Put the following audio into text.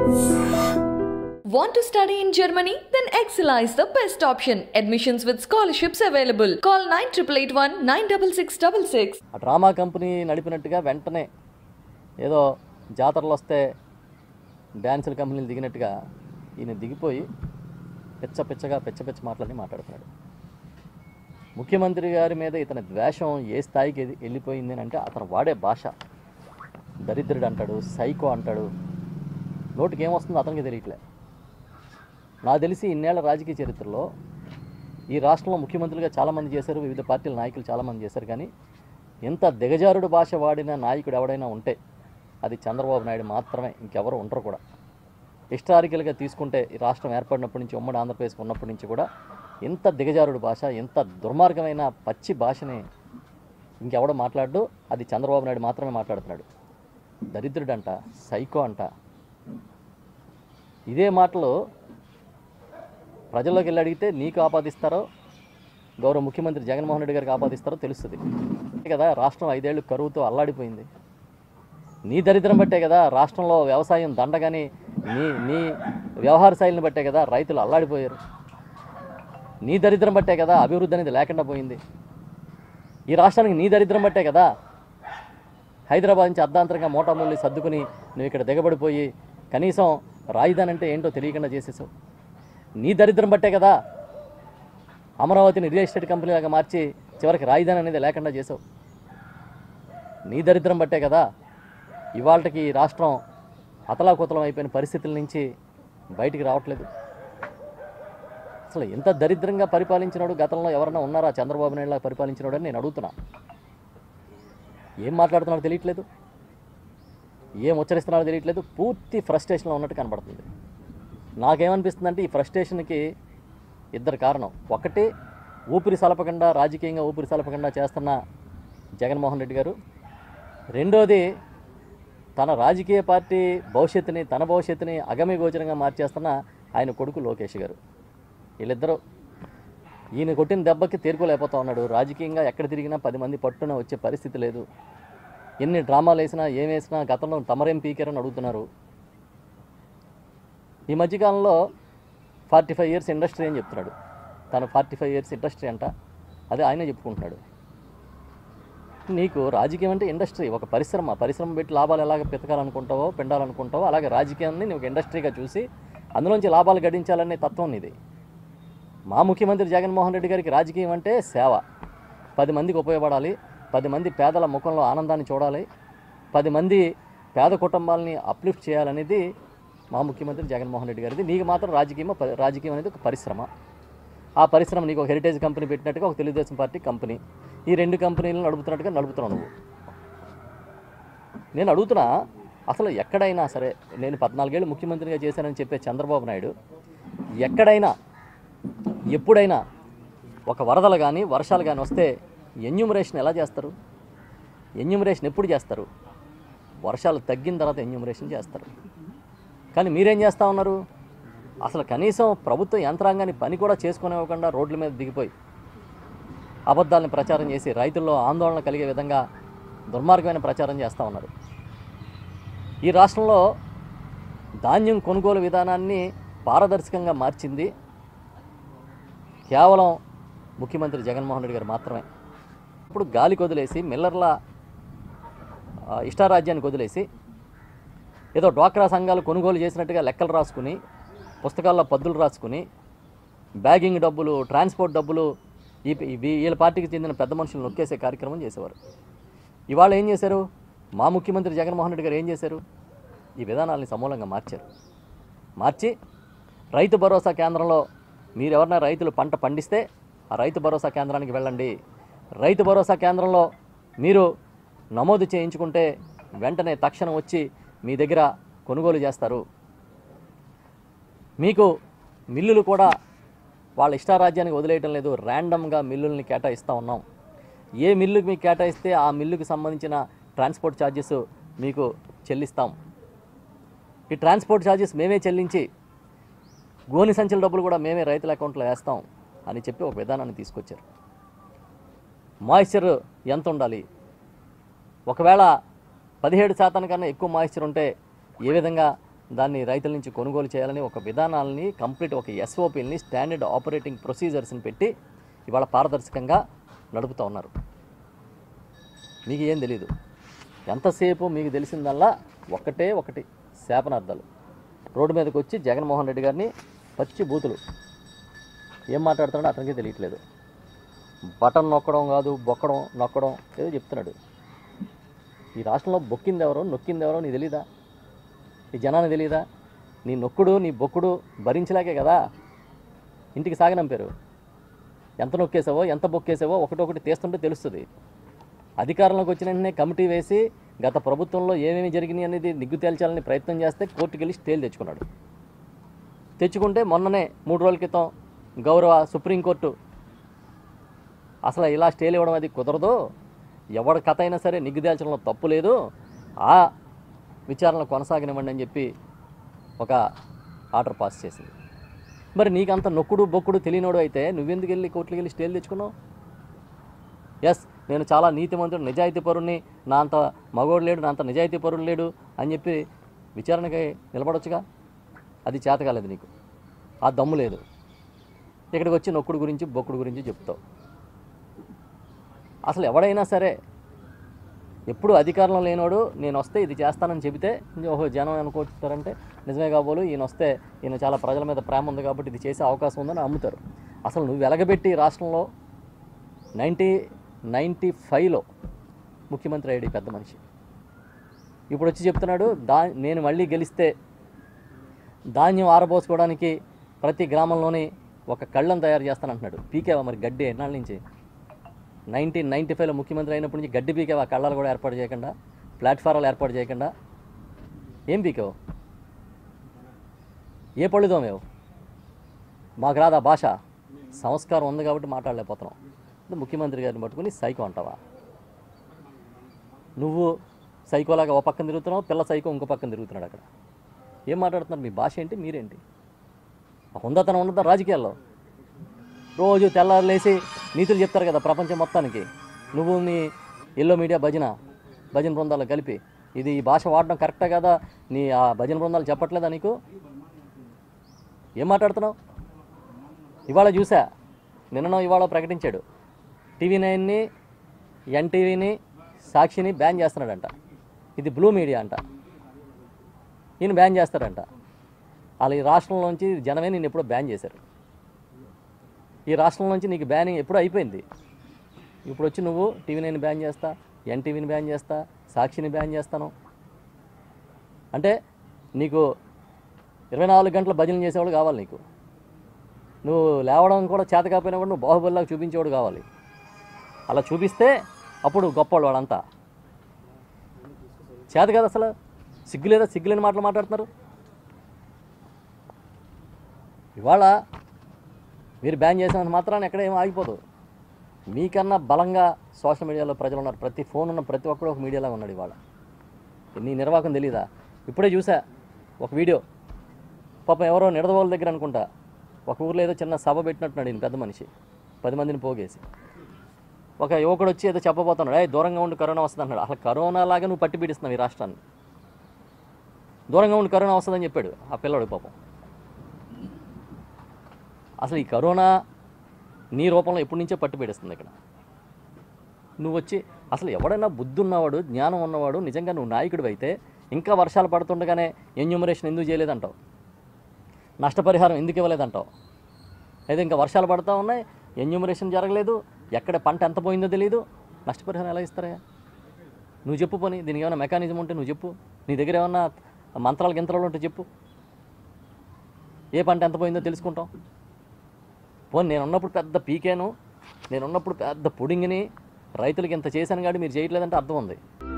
Want to study in Germany? Then Excella is the best option. Admissions with scholarships available. Call 9881 96666. ఆ drama company నడిపినట్టుగా వెంటనే ఏదో జాతరలు వస్తే డ్యాన్సుల కంపెనీలు దిగినట్టుగా ఈయన దిగిపోయి పిచ్చ పిచ్చగా పిచ్చ పిచ్చ మాటలని మాట్లాడుతున్నాడు ముఖ్యమంత్రి గారి మీద ఇతని ద్వేషం ఏ స్థాయికి ఎది- వెళ్ళిపోయింది అని అంటే అతను వాడే భాష దరిద్రుడు అంటాడు సైకో అంటాడు నోటికి ఏమొస్తుందో అతనికి తెలియట్లే నాకు తెలిసి ఇన్నేళ్ల రాజకీయ చరిత్రలో ఈ రాష్ట్రంలో ముఖ్యమంత్రులుగా చాలామంది చేశారు వివిధ పార్టీల నాయకులు చాలామంది చేశారు కానీ ఇంత దిగజారుడు భాష వాడిన నాయకుడు ఎవడైనా ఉంటే అది చంద్రబాబు నాయుడు మాత్రమే ఇంకెవరు ఉండరు కూడా హిస్టారికల్గా తీసుకుంటే ఈ రాష్ట్రం ఏర్పడినప్పటి నుంచి ఉమ్మడి ఆంధ్రప్రదేశ్ ఉన్నప్పటి నుంచి కూడా ఇంత దిగజారుడు భాష ఇంత దుర్మార్గమైన పచ్చి భాషని ఇంకెవడో మాట్లాడు అది చంద్రబాబు నాయుడు మాత్రమే మాట్లాడుతున్నాడు దరిద్రుడంట సైకో అంట ఇదే మాటలు ప్రజల్లోకి వెళ్ళి అడిగితే నీకు ఆపాదిస్తారో గౌరవ ముఖ్యమంత్రి జగన్మోహన్ రెడ్డి గారికి ఆపాదిస్తారో తెలుస్తుంది అంతే కదా రాష్ట్రం ఐదేళ్లు కరువుతో అల్లాడిపోయింది నీ దరిద్రం బట్టే కదా రాష్ట్రంలో వ్యవసాయం దండగాని నీ నీ వ్యవహార శైలిని బట్టే కదా రైతులు అల్లాడిపోయారు నీ దరిద్రం బట్టే కదా అభివృద్ధి అనేది లేకుండా పోయింది ఈ రాష్ట్రానికి నీ దరిద్రం బట్టే కదా హైదరాబాద్ నుంచి అర్ధాంతరంగా మోటాముల్లి సర్దుకుని నువ్వు ఇక్కడ దిగబడిపోయి కనీసం రాజధాని అంటే ఏంటో తెలియకుండా చేసేసావు నీ దరిద్రం బట్టే కదా అమరావతిని రియల్ ఎస్టేట్ కంపెనీలాగా మార్చి చివరికి రాజధాని అనేది లేకుండా చేసావు నీ దరిద్రం బట్టే కదా ఇవాళకి ఈ రాష్ట్రం అతలాకుతలం అయిపోయిన పరిస్థితుల నుంచి బయటికి రావట్లేదు అసలు ఎంత దరిద్రంగా పరిపాలించినాడు గతంలో ఎవరన్నా ఉన్నారా చంద్రబాబు నాయుడులా పరిపాలించినాడు అని నేను అడుగుతున్నా ఏం మాట్లాడుతున్నాడో తెలియట్లేదు ఏం ఉచ్చరిస్తున్నాడో తెలియట్లేదు పూర్తి ఫ్రస్ట్రేషన్లో ఉన్నట్టు కనబడుతుంది నాకేమనిపిస్తుందంటే ఈ ఫ్రస్ట్రేషన్కి ఇద్దరు కారణం ఒకటి ఊపిరి సలపకుండా రాజకీయంగా ఊపిరి సలపకుండా చేస్తున్న జగన్మోహన్ రెడ్డి గారు రెండోది తన రాజకీయ పార్టీ భవిష్యత్తుని తన భవిష్యత్తుని అగమ్య గోచరంగా మార్చేస్తున్న ఆయన కొడుకు లోకేష్ గారు వీళ్ళిద్దరూ ఈయన కొట్టిన దెబ్బకి తేరుకోలేకపోతా ఉన్నాడు రాజకీయంగా ఎక్కడ తిరిగినా పది మంది పట్టున వచ్చే పరిస్థితి లేదు ఎన్ని డ్రామాలు వేసినా ఏం వేసినా గతంలో తమరేం పీకారని అడుగుతున్నారు ఈ మధ్యకాలంలో ఫార్టీ ఫైవ్ ఇయర్స్ ఇండస్ట్రీ అని చెప్తున్నాడు తను ఫార్టీ ఫైవ్ ఇయర్స్ ఇండస్ట్రీ అంట అదే ఆయనే చెప్పుకుంటున్నాడు నీకు రాజకీయం అంటే ఇండస్ట్రీ ఒక పరిశ్రమ పరిశ్రమ పెట్టి లాభాలు ఎలాగ పెతకాలనుకుంటావో పెండాలనుకుంటావో అలాగే రాజకీయాన్ని నువ్వు ఇండస్ట్రీగా చూసి అందులోంచి లాభాలు గడించాలనే తత్వం నీది మా ముఖ్యమంత్రి జగన్మోహన్ రెడ్డి గారికి రాజకీయం అంటే సేవ పది మందికి ఉపయోగపడాలి పది మంది పేదల ముఖంలో ఆనందాన్ని చూడాలి పది మంది పేద కుటుంబాలని అప్లిఫ్ట్ చేయాలనేది మా ముఖ్యమంత్రి జగన్మోహన్ రెడ్డి గారిది నీకు మాత్రం రాజకీయం ప- రాజకీయం అనేది ఒక పరిశ్రమ ఆ పరిశ్రమ నీకు ఒక హెరిటేజ్ కంపెనీ పెట్టినట్టుగా ఒక తెలుగుదేశం పార్టీ కంపెనీ ఈ రెండు కంపెనీలను నడుపుతున్నట్టుగా నడుపుతున్నావు నువ్వు నేను అడుగుతున్నా అసలు ఎక్కడైనా సరే నేను పద్నాలుగేళ్ళు ముఖ్యమంత్రిగా చేశానని చెప్పే చంద్రబాబు నాయుడు ఎక్కడైనా ఎప్పుడైనా ఒక వరదలు కానీ వర్షాలు కానీ వస్తే ఎన్యూమరేషన్ ఎలా చేస్తారు ఎన్యూమరేషన్ ఎప్పుడు చేస్తారు వర్షాలు తగ్గిన తర్వాత ఎన్యూమరేషన్ చేస్తారు కానీ మీరేం చేస్తూ ఉన్నారు అసలు కనీసం ప్రభుత్వ యంత్రాంగాన్ని పని కూడా చేసుకునివ్వకుండా రోడ్ల మీద దిగిపోయి అబద్ధాలను ప్రచారం చేసి రైతుల్లో ఆందోళన కలిగే విధంగా దుర్మార్గమైన ప్రచారం చేస్తూ ఉన్నారు ఈ రాష్ట్రంలో ధాన్యం కొనుగోలు విధానాన్ని పారదర్శకంగా మార్చింది కేవలం ముఖ్యమంత్రి జగన్మోహన్ రెడ్డి గారు మాత్రమే ఇప్పుడు గాలికి వదిలేసి మిల్లర్ల ఆ, ఇష్టారాజ్యానికి వదిలేసి ఏదో డ్వాక్రా సంఘాలు కొనుగోలు చేసినట్టుగా లెక్కలు రాసుకుని పుస్తకాల్లో పద్దులు రాసుకుని బ్యాగింగ్ డబ్బులు ట్రాన్స్పోర్ట్ డబ్బులు ఈ ఈ- వీళ్ళ పార్టీకి చెందిన పెద్ద మనుషులు నొక్కేసే కార్యక్రమం చేసేవారు ఇవాళ ఏం చేశారు మా ముఖ్యమంత్రి జగన్మోహన్ రెడ్డి గారు ఏం చేశారు ఈ విధానాల్ని సమూలంగా మార్చారు మార్చి రైతు భరోసా కేంద్రంలో మీరు ఎవరైనా రైతులు పంట పండిస్తే ఆ రైతు భరోసా కేంద్రానికి వెళ్ళండి రైతు భరోసా కేంద్రంలో మీరు నమోదు చేయించుకుంటే వెంటనే తక్షణం వచ్చి మీ దగ్గర కొనుగోలు చేస్తారు మీకు మిల్లులు కూడా వాళ్ళ ఇష్టారాజ్యానికి వదిలేయటం లేదు ర్యాండమ్గా మిల్లుల్ని కేటాయిస్తూ ఉన్నాం ఏ మిల్లుకి మీకు కేటాయిస్తే ఆ మిల్లుకి సంబంధించిన ట్రాన్స్పోర్ట్ ఛార్జెస్ మీకు చెల్లిస్తాం ఈ ట్రాన్స్పోర్ట్ ఛార్జెస్ మేమే చెల్లించి గోని సంచుల డబ్బులు కూడా మేమే రైతుల అకౌంట్లో వేస్తాం అని చెప్పి ఒక విధానాన్ని తీసుకొచ్చారు మాయిశ్చర్ ఎంత ఉండాలి ఒకవేళ పదిహేడు శాతం కన్నా ఎక్కువ మాయిశ్చర్ ఉంటే ఏ విధంగా దాన్ని రైతుల నుంచి కొనుగోలు చేయాలని ఒక విధానాలని కంప్లీట్ ఒక ఎస్ఓపిల్ని స్టాండర్డ్ ఆపరేటింగ్ ప్రొసీజర్స్ని పెట్టి ఇవాళ పారదర్శకంగా నడుపుతూ ఉన్నారు మీకు ఏం తెలీదు ఎంతసేపు మీకు తెలిసిందల్లా ఒకటే ఒకటి శాపనార్థాలు రోడ్డు మీదకి వచ్చి జగన్మోహన్ రెడ్డి గారిని పచ్చి బూతులు ఏం మాట్లాడుతున్నాడో అతనికి తెలియట్లేదు బటన్ నొక్కడం కాదు బొక్కడం నొక్కడం ఏదో చెప్తున్నాడు ఈ రాష్ట్రంలో బొక్కింది ఎవరో నొక్కింది ఎవరో నీకు తెలీదా ఈ జనానికి తెలీదా నీ నొక్కుడు నీ బొక్కుడు భరించలేకే కదా ఇంటికి సాగనంపారు ఎంత నొక్కేసావో ఎంత బొక్కేసావో ఒకటొకటి తీస్తుంటే తెలుస్తుంది అధికారంలోకి వచ్చిన వెంటనే కమిటీ వేసి గత ప్రభుత్వంలో ఏమేమి జరిగినాయి అనేది నిగ్గు తేల్చాలని ప్రయత్నం చేస్తే కోర్టుకి వెళ్ళి స్టేలు తెచ్చుకున్నాడు తెచ్చుకుంటే మొన్ననే మూడు రోజుల క్రితం గౌరవ సుప్రీంకోర్టు అసలు ఇలా స్టేలు ఇవ్వడం అది కుదరదు ఎవరి కథ అయినా సరే నిగ్గు తేల్చడంలో తప్పు లేదు ఆ విచారణ కొనసాగనివ్వండి అని చెప్పి ఒక ఆర్డర్ పాస్ చేసింది మరి నీకంత నొక్కుడు బొక్కుడు తెలియనోడు అయితే నువ్వెందుకు వెళ్ళి కోర్టుకి వెళ్ళి స్టేలు తెచ్చుకున్నావు ఎస్ నేను చాలా నీతిమంతుడు నిజాయితీ పరుణ్ణి నా అంత మగోడు లేడు నా అంత నిజాయితీ పరుడు లేడు అని చెప్పి విచారణకి నిలబడొచ్చుగా అది చేత కాలేదు నీకు ఆ దమ్ము లేదు ఇక్కడికి వచ్చి నొక్కుడు గురించి బొక్కుడు గురించి చెప్తావు అసలు ఎవడైనా సరే ఎప్పుడు అధికారంలో లేనోడు నేను వస్తే ఇది చేస్తానని చెబితే ఓహో జనం అనుకుంటారంటే నిజమే కాబోలు ఈయన వస్తే ఈయన చాలా ప్రజల మీద ప్రేమ ఉంది కాబట్టి ఇది చేసే అవకాశం ఉందని అమ్ముతారు అసలు నువ్వు వెలగబెట్టి ఈ రాష్ట్రంలో నైంటీ నైంటీ ఫైవ్లో ముఖ్యమంత్రి అయ్యాడు ఈ పెద్ద మనిషి ఇప్పుడు వచ్చి చెప్తున్నాడు దా నేను మళ్ళీ గెలిస్తే ధాన్యం ఆరబోసుకోవడానికి ప్రతి గ్రామంలోని ఒక కళ్ళం తయారు చేస్తానంటున్నాడు పీకేవా మరి గడ్డి ఎన్నాళ్ళ నుంచి నైన్టీన్ నైంటీ ఫైవ్లో ముఖ్యమంత్రి అయినప్పటి నుంచి గడ్డి పీకేవా కళ్ళాలు కూడా ఏర్పాటు చేయకుండా ప్లాట్ఫారాలు ఏర్పాటు చేయకుండా ఏం పీకావు ఏ పళ్ళు తోమేవు మాకు రాదా భాష సంస్కారం ఉంది కాబట్టి మాట్లాడలేకపోతున్నాం ఇది ముఖ్యమంత్రి గారిని పట్టుకుని సైకో అంటావా నువ్వు సైకోలాగా ఓ పక్కన తిరుగుతున్నావు పిల్ల సైకో ఇంకో పక్కన తిరుగుతున్నాడు అక్కడ ఏం మాట్లాడుతున్నారు మీ భాష ఏంటి మీరేంటి ఆ హుందాతనం ఉన్నదా రాజకీయాల్లో రోజు తెల్లారు లేచి నీతులు చెప్తారు కదా ప్రపంచం మొత్తానికి నువ్వు నీ ఎల్లో మీడియా భజన భజన బృందాలు కలిపి ఇది ఈ భాష వాడడం కరెక్టా కదా నీ ఆ భజన బృందాలు చెప్పట్లేదా నీకు ఏం మాట్లాడుతున్నావు ఇవాళ చూసా నిన్ననో ఇవాళ ప్రకటించాడు టీవీ నైన్ని ఎన్టీవీని సాక్షిని బ్యాన్ చేస్తున్నాడంట ఇది బ్లూ మీడియా అంట ఈయన బ్యాన్ చేస్తాడంట వాళ్ళు ఈ రాష్ట్రంలోంచి జనమే నేను ఎప్పుడో బ్యాన్ చేశారు ఈ రాష్ట్రం నుంచి నీకు బ్యానింగ్ ఎప్పుడో అయిపోయింది ఇప్పుడు వచ్చి నువ్వు టీవీ నైన్ బ్యాన్ చేస్తా ఎన్టీవీని బ్యాన్ చేస్తా సాక్షిని బ్యాన్ చేస్తాను అంటే నీకు ఇరవై నాలుగు గంటల భజన చేసేవాడు కావాలి నీకు నువ్వు లేవడం కూడా చేత కాకపోయినా కూడా నువ్వు బాహుబలిలాగా చూపించేవాడు కావాలి అలా చూపిస్తే అప్పుడు గొప్పవాడు వాళ్ళంతా చేత కదా అసలు సిగ్గు లేదా సిగ్గులేని మాటలు మాట్లాడుతున్నారు ఇవాళ మీరు బ్యాన్ చేసినంత మాత్రాన్ని ఎక్కడ ఏం ఆగిపోదు మీకన్నా బలంగా సోషల్ మీడియాలో ప్రజలు ఉన్నారు ప్రతి ఫోన్ ఉన్న ప్రతి ఒక్కడు ఒక మీడియాలో ఉన్నాడు ఇవాళ నీ నిర్వాహకం తెలీదా ఇప్పుడే చూసా ఒక వీడియో పాపం ఎవరో నిడదవోల దగ్గర అనుకుంటా ఒక ఊర్లో ఏదో చిన్న సభ పెట్టినట్టున్నాడు ఈయన పెద్ద మనిషి పది మందిని పోగేసి ఒక యువకుడు వచ్చి ఏదో చెప్పబోతున్నాడు ఏ దూరంగా ఉండి కరోనా వస్తుంది అన్నాడు అసలు కరోనా లాగా నువ్వు పట్టి పీడిస్తున్నావు ఈ రాష్ట్రాన్ని దూరంగా ఉండి కరోనా వస్తుందని చెప్పాడు ఆ పిల్లడు పాపం అసలు ఈ కరోనా నీ రూపంలో ఎప్పటి నుంచో పట్టు పీడిస్తుంది ఇక్కడ నువ్వు వచ్చి అసలు ఎవడైనా బుద్ధి ఉన్నవాడు జ్ఞానం ఉన్నవాడు నిజంగా నువ్వు నాయకుడు అయితే ఇంకా వర్షాలు పడుతుండగానే ఎన్యూమరేషన్ ఎందుకు చేయలేదంటావు నష్టపరిహారం ఎందుకు ఇవ్వలేదంటావు అయితే ఇంకా వర్షాలు పడుతూ ఉన్నాయి ఎన్యూమరేషన్ జరగలేదు ఎక్కడ పంట ఎంత పోయిందో తెలియదు నష్టపరిహారం ఎలా ఇస్తారా నువ్వు చెప్పు పోనీ దీనికి ఏమైనా మెకానిజం ఉంటే నువ్వు చెప్పు నీ దగ్గర ఏమన్నా మంత్రాలు గింత్రాలు ఉంటే చెప్పు ఏ పంట ఎంత పోయిందో తెలుసుకుంటాం పోనీ నేను ఉన్నప్పుడు పెద్ద పీకేను నేను ఉన్నప్పుడు పెద్ద పుడింగిని రైతులకి ఇంత చేశాను కానీ మీరు చేయట్లేదంటే అర్థం ఉంది